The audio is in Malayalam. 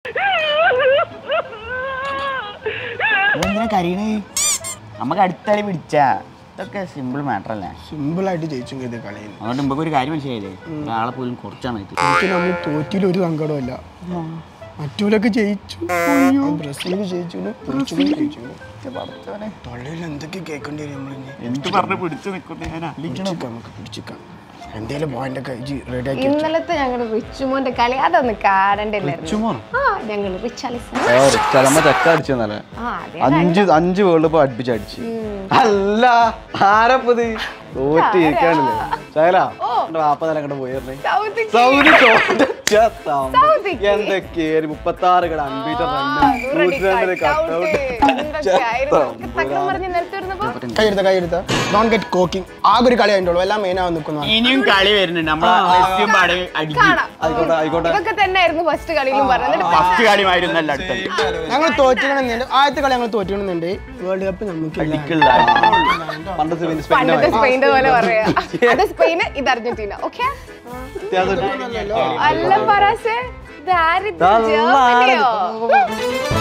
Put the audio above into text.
ഇതെന്തിനാ കരീണേ നമുക്ക് അടുത്തളി പിടിച്ചാ ഇതൊക്കെ സിമ്പിൾ മാറ്റർ അല്ലേ സിമ്പിൾ ആയിട്ട് ജയിച്ചു ഇത് കളിയിൽ അതുകൊണ്ട് നമുക്ക് ഒരു കാര്യം മനസ്സിലായില്ലേ ഒരാളെ പോലും കുറച്ചാണ് ഇത് എനിക്ക് നമ്മൾ തോറ്റിൽ ഒരു സങ്കടമല്ല മറ്റൂരൊക്കെ ജയിച്ചു ബ്രസീൽ ജയിച്ചു പോർച്ചുഗൽ ജയിച്ചു തൊള്ളയിൽ എന്തൊക്കെ കേൾക്കേണ്ടി വരും നമ്മളിനി എന്ത് പറഞ്ഞ് പിടിച്ചു നിൽക്കുന്നു ഞാൻ പിടിച്ചിക്കാം നമുക്ക് പിടിച്ചിക്കാം എന്തേലും പോയിന്റ് ഒക്കെ റെഡി ആക്കി ഇന്നലത്തെ ഞങ്ങളുടെ റിച്ചുമോന്റെ കളി അതൊന്ന് കാണണ്ടല്ലായിരുന്നു ആ ഞങ്ങൾ റിച്ചാലിസ് നമ്മ ചെക്ക അടിച്ചെന്നല്ലേ ആ അതെ അഞ്ച് അഞ്ച് വേൾഡ് കപ്പ് അടുപ്പിച്ചടിച്ച് അല്ല ആരപ്പത് തോറ്റിരിക്കാണില്ലേ ശകല വാപ്പ നില അങ്ങോട്ട് പോയിരുന്നേ സൗദിക്ക് സൗദി തോറ്റ തമ്പ്. സൗദിക്ക്. എന്തൊക്കെ മുപ്പത്തി ആറ് കട അൺബീറ്റർ റണ്ണ് റെഡി നൂറ്റി രണ്ടില് കട്ട് ഔട്ട് എന്തൊക്കെയായിരുന്നു തമ്പുരാനെ. തക്കം പറഞ്ഞ് നിലത്ത് വരുന്നപ്പോ കൈയെടുത്ത കൈയെടുത്ത ഡോൺ ഗെറ്റ് കോക്കിംഗ് ആകെ ഒരു കളി അതിൻ്റെ ഉള്ളൂ എല്ലാം മെയിനാവാൻ നിൽക്കുന്നു ഇനിയും കളി വരുന്നുണ്ട് നമ്മളെ മെസ്സിയും പാടെ അടിക്കും കാണാം ആയിക്കോട്ടെ ആയിക്കോട്ടെ ഇതൊക്കെ തന്നെയായിരുന്നു ഫസ്റ്റ് കളിയിലും പറഞ്ഞത് എന്നിട്ട് ഫസ്റ്റ് കളിയുമായിരുന്നല്ല അടുത്തത് ഞങ്ങൾ തോറ്റിക്കണമെന്നുണ്ട് ആദ്യത്തെ കളി ഞങ്ങൾ തോറ്റിക്കണമെന്നുണ്ട് വേൾഡ് കപ്പ് നമുക്ക് അടിക്കുള്ള പണ്ട് സ്പെയിൻ സ്പെയിൻ്റെ പണ്ടത്തെ സ്പെയിൻ്റെ പോലെ പറയാ അത് സ്പെയിന് ഇത് അർജന്റീന ഓക്കെ വ്യത്യാസം അല്ല പറാസെ ഇത് ആരിത് ദാ ജർമ്മനിയോ